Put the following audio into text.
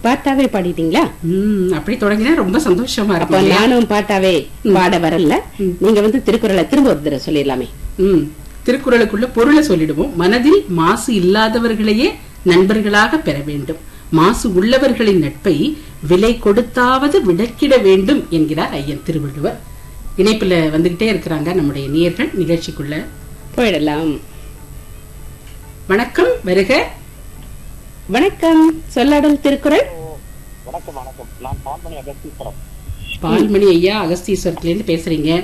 பாட்டாவே பாடிட்டீங்களா ம் அப்படி தொடங்கினா ரொம்ப சந்தோஷமா அப்ப இருக்கும் இல்லையா? நானும் பாட்டாவே பாட வரல நீங்க வந்து திருக்குறளை திரும்ப ஒரு தடவை சொல்லிடலாமே ம் திருக்குறளுக்குள்ள பொருளை சொல்லிடுவோம் மனதில் மாசு இல்லாதவர்களையே நண்பர்களாக பெற வேண்டும் மாசு உள்ளவர்களின் நட்பை விலை கொடுத்தாவது விடக்கிட வேண்டும் என்கிறார் ஐயன் திருவள்ளுவர் இணைப்புல வந்துகிட்டே இருக்கிறாங்க நம்முடைய நேயர்கள் நிகழ்ச்சிக்குள்ள போயிடலாம் வணக்கம் வருக வணக்கம் சொல்லாடல் திருக்குறள் வணக்கம் வணக்கம் நான் பால்மணி அகஸ்தீஸ்வரம் பால்மணி ஐயா அகஸ்தீஸ்வரத்துல இருந்து பேசுறீங்க